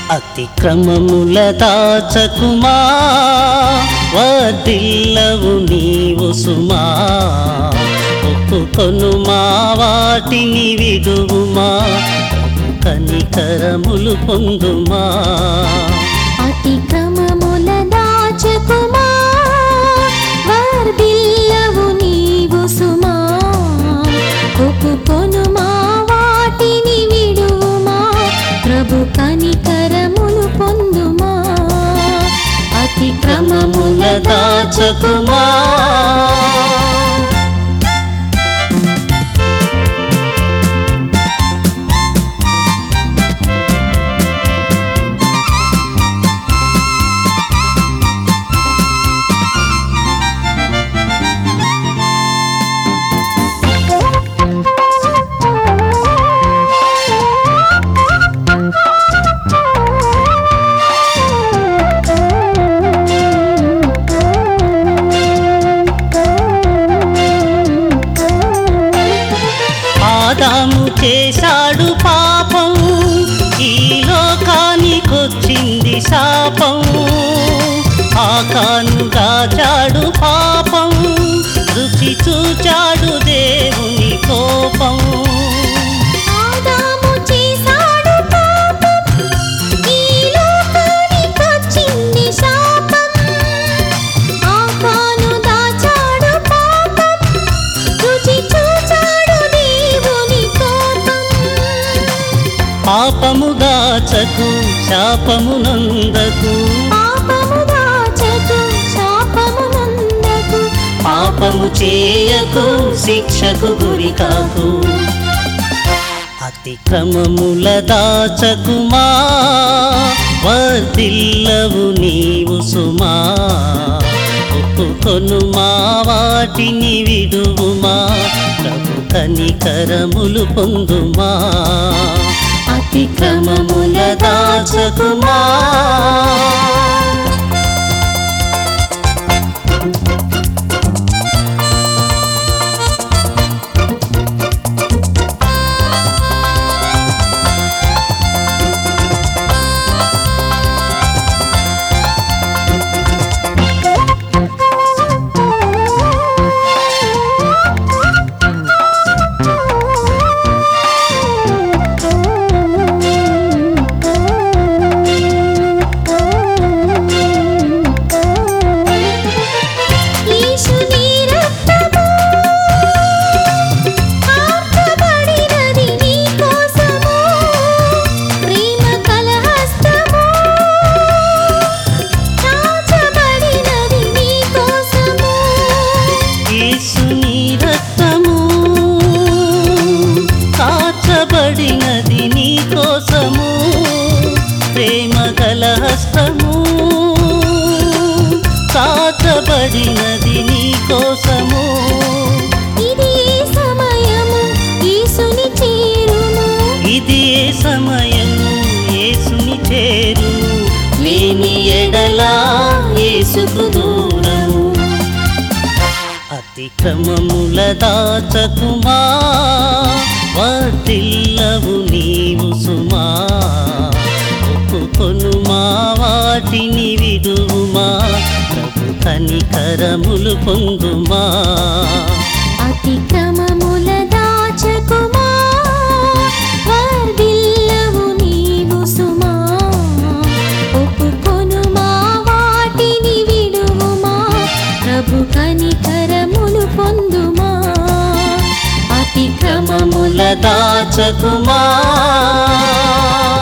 అతిక్రమముల దాచకుమా వదిల్లవు నీవు సుమా ఒప్పుకొను మా వాటిని విడువుమా కనికరములు పొందుమా అతిక్రమముల దాచకుమా వర్ధిల్లవు నీవు సుమా ఒప్పుకొను మా వాటిని విడుమా ప్రభు కనికరములు పొందుమా క్రమముల దాచకుమా ఆదాము చేశాడు పాపం ఈ లోకానికొచ్చింది శాపం ఆకాను దాచాడు పాపం రుచి చూచాడు దేవుని కోపం ఆదాము చేశాడు పాపం ఈ లోకానికొచ్చింది శాపం ఆకాను దాచాడు పాపం రుచి చూచాడు దేవుని కోపం పాపము దాచకు శాపము నందకు పాపము దాచకు శాపము నందకు పాపము చేయకు శిక్షకు గురి కాకు అతిక్రమముల దాచకుమా వర్దిల్లవు నీవు సుమా ఒప్పుకొను మా వాటిని విడువుమా ప్రభు కనికరములు పొందుమా అతిక్రమముల దాచకుమా యేసుని రక్తము ఆర్పబడినది నీ కోసము ప్రేమ కలహస్తము చాచబడినది నీ కోసము యేసుని రక్తము కాచబడినది నీ కోసము ప్రేమ గల హస్తము కాచబడినది నీ కోసము ఇది ఏ సమయము యేసుని చేరును ఇది ఏ సమయము యేసుని చేరు లేని ఎడలా యేసుకు దూరము అతిక్రమముల దాచకుమా వర్తిల్లవు నీవు సుమా ఒప్పుకొను మా వాటిని విడువుమా ప్రభు కనికరములు పొందుమా అతిక్రమముల దాచకుమా వర్ధిల్లవు నీవు సుమా ఒప్పుకొను మా వాటిని విడువుమా ప్రభు కనికరములు పొందుమా అతిక్రమముల దాచకుమా